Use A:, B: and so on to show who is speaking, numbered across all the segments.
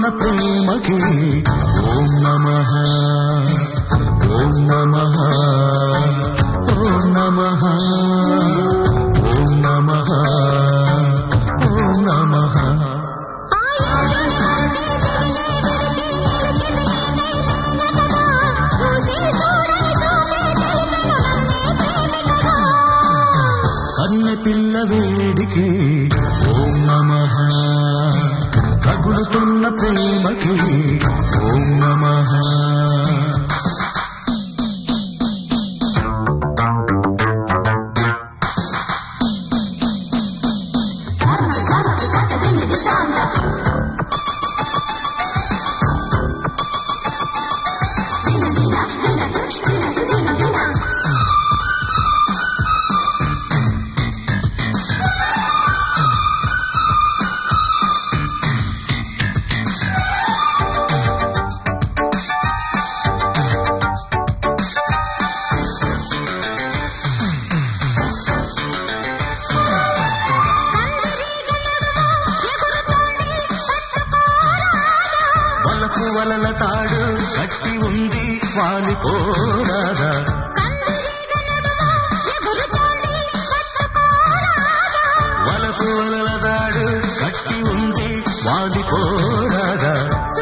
A: రగులుతున్న ప్రేమకి ఓం నమ ఓం నమ ఓం నమ ఓం నమ ఓం నమ కన్నె పిల్ల వేడికి ఓం నమ రగులుతున్న ప్రేమకి ఓం నమ వలకు వలల తాడు కట్టి ఉంది వాలిపోరాదా వలకు వలల తాడు కట్టి ఉంది వాలిపోరాదా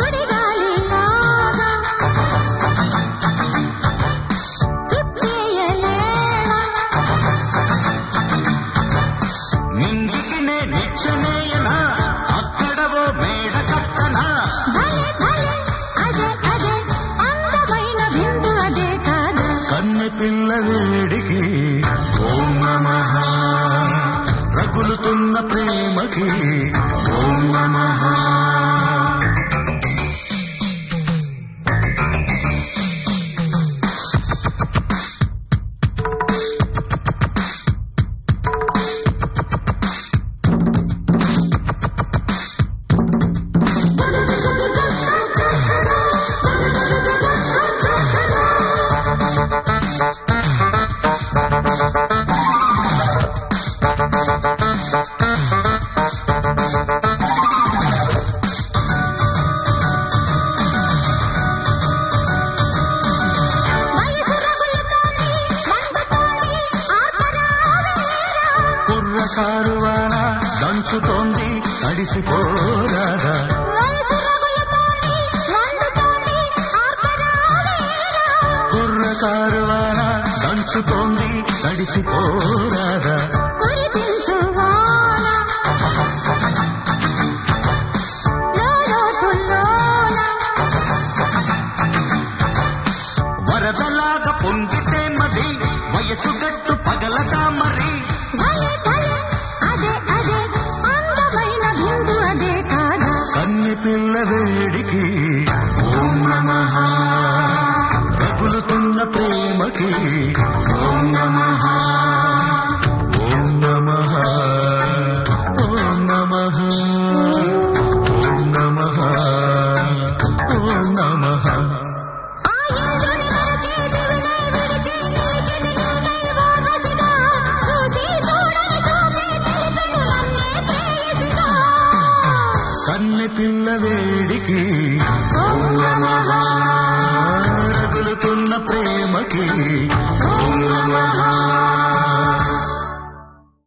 A: నిందికి నే నిచ్చనేయనా అక్కడవో మేడ కట్టనా కన్నె పిల్ల వేడికి ఓం నమ రగులుతున్న ప్రేమకి ఓం నమ కుర్రకారు వాన దంచుతోంది తడిసిపోరాదా కుర్రకారు వాన దంచుతోంది తడిసిపోరాదా వరదలాగా పొంగితే మది వయసు గట్టు పగలదా మరి కన్నె పిల్ల వేడికి ఓం నమ రగులుతున్న ప్రేమకి ఓం నమ ఓం నమ ఓం నమ ఓం నమ ఓం నమ కన్నె పిల్ల వేడికి ఓం నమ రగులుతున్న ప్రేమకి ఓం నమ